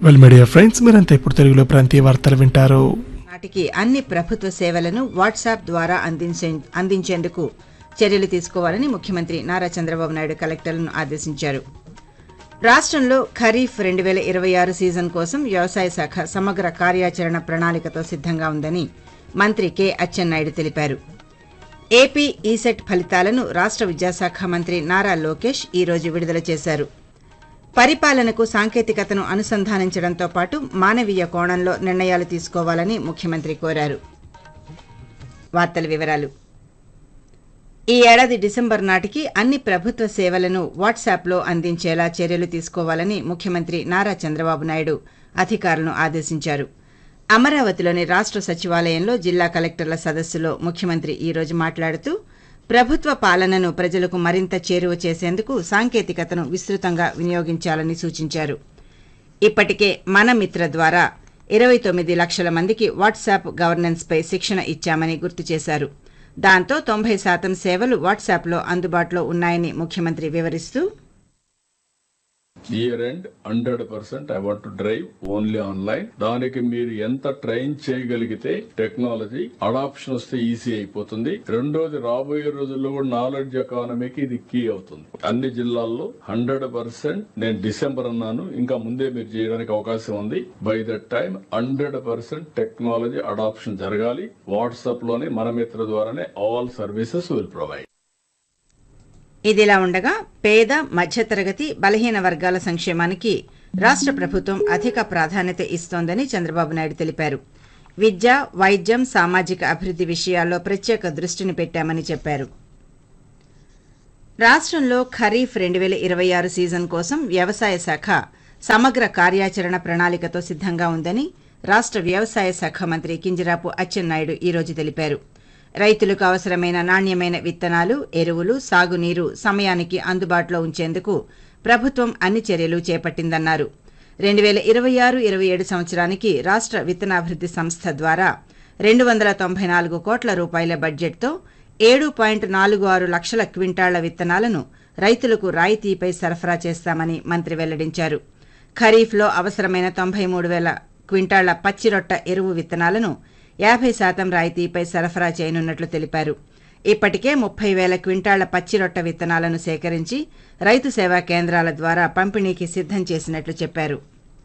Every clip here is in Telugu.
వెల్ మీడియా ఫ్రెండ్స్ మీరంతా ఇప్పుడు తెలుగులో ప్రాంతీయ వార్తలు వింటారు నాటికి అన్ని ప్రభుత్వ సేవలను వాట్సాప్ ద్వారా అందించే అందించేందుకు చర్యలు తీసుకోవాలని ముఖ్యమంత్రి నారా చంద్రబాబు నాయుడు కలెక్టర్లను ఆదేశించారు రాష్ట్రంలో ఖరీఫ్ రెండు వేల ఇరవై ఆరు సీజన్ కోసం వ్యవసాయ శాఖ సమగ్ర కార్యాచరణ ప్రణాళికతో సిద్ధంగా ఉందని మంత్రి కె అచ్చెన్నాయుడు తెలిపారు ఏపీ ఈసెట్ ఫలితాలను రాష్ట్ర విద్యాశాఖ మంత్రి నారా లోకేష్ ఈ రోజు విడుదల చేశారు పరిపాలనకు సాంకేతికతను అనుసంధానించడంతో పాటు మానవీయ కోణంలో నిర్ణయాలు తీసుకోవాలని ముఖ్యమంత్రి కోరారు వార్తల వివరాలు ఈ ఏడాది డిసెంబర్ నాటికి అన్ని ప్రభుత్వ సేవలను వాట్సాప్లో అందించేలా చర్యలు తీసుకోవాలని ముఖ్యమంత్రి నారా చంద్రబాబు నాయుడు అధికారులను ఆదేశించారు అమరావతిలోని రాష్ట్ర సచివాలయంలో జిల్లా కలెక్టర్ల సదస్సులో ముఖ్యమంత్రి ఈ రోజు మాట్లాడుతూ ప్రభుత్వ పాలనను ప్రజలకు మరింత చేరువ చేసేందుకు సాంకేతికతను విస్తృతంగా వినియోగించాలని సూచించారు ఇప్పటికే మన మిత్ర ద్వారా ఇరవై తొమ్మిది లక్షల మందికి వాట్సాప్ గవర్నెన్స్పై శిక్షణ ఇచ్చామని గుర్తు చేశారు దాంతో తొంభై శాతం సేవలు వాట్సాప్లో అందుబాటులో ఉన్నాయని ముఖ్యమంత్రి వివరిస్తూ year end hundred percent I want drive only online దానికి మీరు ఎంత ట్రైన్ చేయగలిగితే టెక్నాలజీ అడాప్షన్ వస్తే ఈజీ అయిపోతుంది రెండోది రాబోయే రోజుల్లో కూడా నాలెడ్జ్ ఎకానమీకి ఇది కీ అవుతుంది అన్ని జిల్లాల్లో హండ్రెడ్ పర్సెంట్ నేను డిసెంబర్ అన్నాను ఇంకా ముందే మీరు చేయడానికి అవకాశం ఉంది by that time hundred percent technology adoption జరగాలి వాట్సాప్ లోనే మన మిత్ర ద్వారానే ఆల్ సర్వీసెస్ విల్ ప్రొవైడ్ ఇదిలా ఉండగా పేద మధ్యతరగతి బలహీన వర్గాల సంక్షేమానికి రాష్ట్ర ప్రభుత్వం అధిక ప్రాధాన్యత ఇస్తోందని చంద్రబాబు నాయుడు తెలిపారు విద్య వైద్యం సామాజిక అభివృద్ది విషయాల్లో ప్రత్యేక దృష్టిని పెట్టామని చెప్పారు రాష్ట్రంలో ఖరీఫ్ రెండు వేల ఇరవై ఆరు సీజన్ కోసం వ్యవసాయ శాఖ సమగ్ర కార్యాచరణ ప్రణాళికతో సిద్ధంగా ఉందని రాష్ట్ర వ్యవసాయ శాఖ మంత్రి కింజరాపు అచ్చెన్నాయుడు ఈ రోజు తెలిపారు రైతులకు అవసరమైన నాణ్యమైన విత్తనాలు ఎరువులు సాగునీరు సమయానికి అందుబాటులో ఉంచేందుకు ప్రభుత్వం అన్ని చర్యలు చేపట్టిందన్నారు రెండు వేల ఇరవై ఆరు ఇరవై ఏడు సంవత్సరానికి రాష్ట్ర విత్తనాభివృద్ది సంస్థ ద్వారా రెండు వందల తొంభై నాలుగు కోట్ల రూపాయల బడ్జెట్తో ఏడు పాయింట్ నాలుగు ఆరు లక్షల క్వింటాళ్ల విత్తనాలను రైతులకు రాయితీపై సరఫరా చేస్తామని మంత్రి వెల్లడించారు ఖరీఫ్లో అవసరమైన తొంభై మూడు వేల క్వింటాళ్ల పచ్చిరొట్ట ఎరువు విత్తనాలను యాభై శాతం రాయితీపై సరఫరా చేయనున్నట్లు తెలిపారు ఇప్పటికే ముప్పై వేల క్వింటాళ్ల పచ్చిరొట్ట విత్తనాలను సేకరించి రైతు సేవా కేంద్రాల ద్వారా పంపిణీకి సిద్ధం చేసినట్లు చెప్పారు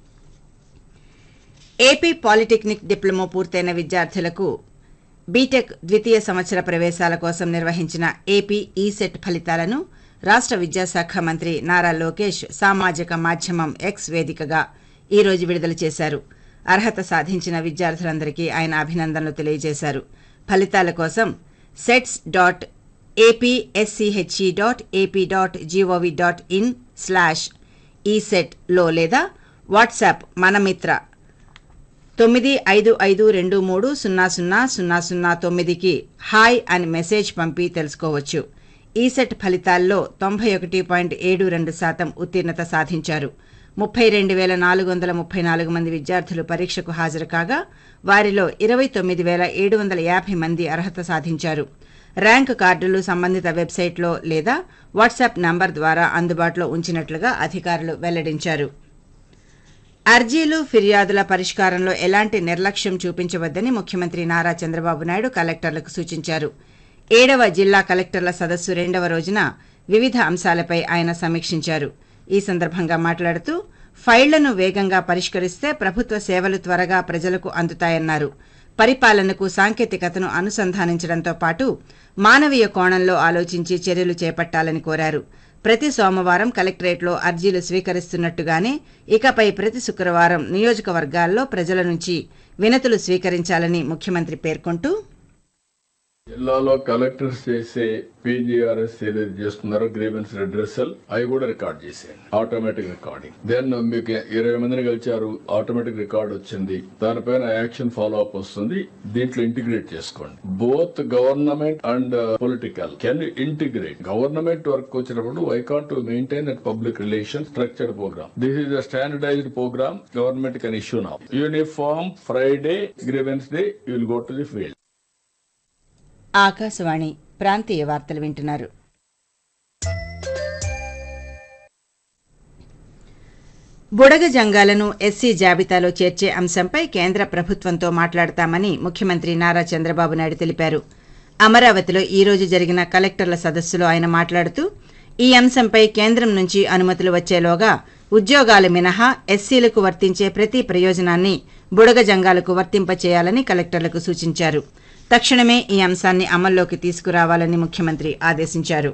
ఏపీ పాలిటెక్నిక్ డిప్లొమా పూర్తయిన విద్యార్థులకు బీటెక్ ద్వితీయ సంవత్సర ప్రవేశాల కోసం నిర్వహించిన ఏపీ ఈసెట్ ఫలితాలను రాష్ట్ర విద్యాశాఖ మంత్రి నారా లోకేష్ సామాజిక మాధ్యమం ఎక్స్ వేదికగా ఈ రోజు విడుదల చేశారు అర్హత సాధించిన విద్యార్థులందరికీ ఆయన అభినందనలు తెలియజేశారు ఫలితాల కోసం sets dot APSCHE dot AP dot GOV dot in slash ఈసెట్లో లేదా వాట్సాప్ మనమిత్ర తొమ్మిది ఐదు ఐదు రెండు మూడు సున్నా సున్నా సున్నా సున్నా తొమ్మిదికి హాయ్ అని మెసేజ్ పంపి తెలుసుకోవచ్చు ఈసెట్ ఫలితాల్లో తొంభై ఒకటి పాయింట్ ఏడు రెండు శాతం ఉత్తీర్ణత సాధించారు ముప్పై రెండు వేల నాలుగు వందల ముప్పై నాలుగు మంది విద్యార్థులు పరీక్షకు హాజరు కాగా వారిలో ఇరవై తొమ్మిది వేల ఏడు వందల యాభై మంది అర్హత సాధించారు ర్యాంక్ కార్డులు సంబంధిత వెబ్సైట్లో లేదా వాట్సాప్ నంబర్ ద్వారా అందుబాటులో ఉంచినట్లుగా అధికారులు వెల్లడించారు అర్జీలు ఫిర్యాదుల పరిష్కారంలో ఎలాంటి నిర్లక్ష్యం చూపించవద్దని ముఖ్యమంత్రి నారా చంద్రబాబు నాయుడు కలెక్టర్లకు సూచించారు ఏడవ జిల్లా కలెక్టర్ల సదస్సు రెండవ రోజున వివిధ అంశాలపై ఆయన సమీక్షించారు ఈ సందర్భంగా మాట్లాడుతూ ఫైళ్లను వేగంగా పరిష్కరిస్తే ప్రభుత్వ సేవలు త్వరగా ప్రజలకు అందుతాయన్నారు పరిపాలనకు సాంకేతికతను అనుసంధానించడంతో పాటు మానవీయ కోణంలో ఆలోచించి చర్యలు చేపట్టాలని కోరారు ప్రతి సోమవారం కలెక్టరేట్లో అర్జీలు స్వీకరిస్తున్నట్టుగానే ఇకపై ప్రతి శుక్రవారం నియోజకవర్గాల్లో ప్రజల నుంచి వినతులు స్వీకరించాలని ముఖ్యమంత్రి పేర్కొంటూ జిల్లాలో కలెక్టర్స్ చేసే పీజీఆర్ఎస్ ఏదైతే చేస్తున్నారో గ్రీవెన్స్ రెడ్రెసల్ అవి కూడా రికార్డ్ చేసేయండి ఆటోమేటిక్ రికార్డింగ్ దెన్ మీకు ఇరవై మందిని కలిచారు ఆటోమేటిక్ రికార్డ్ వచ్చింది దానిపైన యాక్షన్ ఫాలో అప్ వస్తుంది దీంట్లో ఇంటిగ్రేట్ చేసుకోండి both government and political can integrate government work వచ్చినప్పుడు I can't to maintain that public relation structured programme this is a standardized programme government can issue now uniform Friday grievance day you will go to the field Akashvani ప్రాంతీయ వార్తలు వింటున్నారు బుడగ జంగాలను ఎస్సీ జాబితాలో చేర్చే అంశంపై కేంద్ర ప్రభుత్వంతో మాట్లాడతామని ముఖ్యమంత్రి నారా చంద్రబాబు నాయుడు తెలిపారు అమరావతిలో ఈ రోజు జరిగిన కలెక్టర్ల సదస్సులో ఆయన మాట్లాడుతూ ఈ అంశంపై కేంద్రం నుంచి అనుమతులు వచ్చేలోగా ఉద్యోగాలు మినహా ఎస్సీలకు వర్తించే ప్రతి ప్రయోజనాన్ని బుడగ జంగాలకు వర్తింపచేయాలని కలెక్టర్లకు సూచించారు తక్షణమే ఈ అంశాన్ని అమల్లోకి తీసుకురావాలని ముఖ్యమంత్రి ఆదేశించారు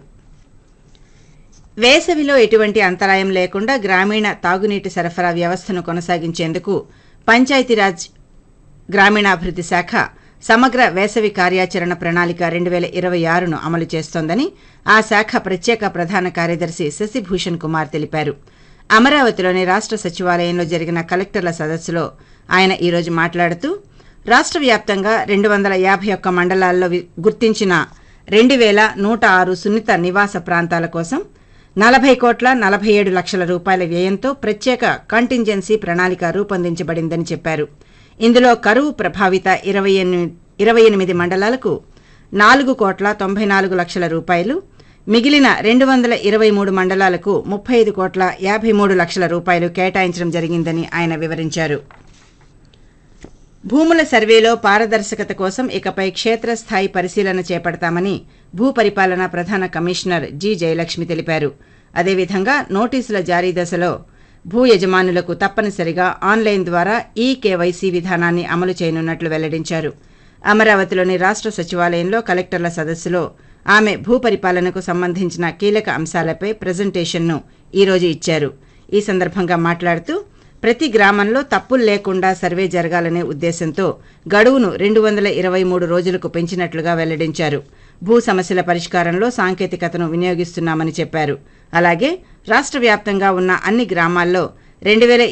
వేసవిలో ఎటువంటి అంతరాయం లేకుండా గ్రామీణ తాగునీటి సరఫరా వ్యవస్థను కొనసాగించేందుకు పంచాయతీరాజ్ గ్రామీణాభివృద్ధి శాఖ సమగ్ర వేసవి కార్యాచరణ ప్రణాళిక రెండు వేల ఇరవై ఆరును అమలు చేస్తోందని ఆ శాఖ ప్రత్యేక ప్రధాన కార్యదర్శి శశిభూషణ్ కుమార్ తెలిపారు అమరావతిలోని రాష్ట్ర సచివాలయంలో జరిగిన కలెక్టర్ల సదస్సులో ఆయన ఈరోజు మాట్లాడుతూ రాష్ట్ర వ్యాప్తంగా రెండు వందల యాభై ఒక్క మండలాల్లో వి- గుర్తించిన రెండు వేల నూట ఆరు సున్నిత నివాస ప్రాంతాల కోసం నలభై కోట్ల నలభై ఏడు లక్షల రూపాయల వ్యయంతో ప్రత్యేక కంటింజెన్సీ ప్రణాళిక రూపొందించబడిందని చెప్పారు ఇందులో కరువు ప్రభావిత ఇరవై ఎనిమిది ఇరవై ఎనిమిది మండలాలకు నాలుగు కోట్ల తొంభై నాలుగు లక్షల రూపాయలు మిగిలిన రెండు వందల ఇరవై మూడు మండలాలకు ముప్పై ఐదు కోట్ల యాభై మూడు లక్షల రూపాయలు కేటాయించడం జరిగిందని ఆయన వివరించారు భూముల సర్వేలో పారదర్శకత కోసం ఇకపై క్షేత్రస్థాయి పరిశీలన చేపడతామని భూపరిపాలన ప్రధాన కమిషనర్ జి జయలక్ష్మి తెలిపారు అదేవిధంగా నోటీసుల జారీ దశలో భూ యజమానులకు తప్పనిసరిగా ఆన్లైన్ ద్వారా ఈ కేవైసీ విధానాన్ని అమలు చేయనున్నట్లు వెల్లడించారు అమరావతిలోని రాష్ట్ర సచివాలయంలో కలెక్టర్ల సదస్సులో ఆమె భూపరిపాలనకు సంబంధించిన కీలక అంశాలపై ప్రజెంటేషన్ను ఈరోజు ఇచ్చారు ఈ సందర్భంగా మాట్లాడుతూ ప్రతి గ్రామంలో తప్పులు లేకుండా సర్వే జరగాలనే ఉద్దేశంతో గడువును రెండు వందల ఇరవై మూడు రోజులకు పెంచినట్లుగా వెల్లడించారు భూ సమస్యల పరిష్కారంలో సాంకేతికతను వినియోగిస్తున్నామని చెప్పారు అలాగే రాష్ట్ర వ్యాప్తంగా ఉన్న అన్ని గ్రామాల్లో రెండు వేల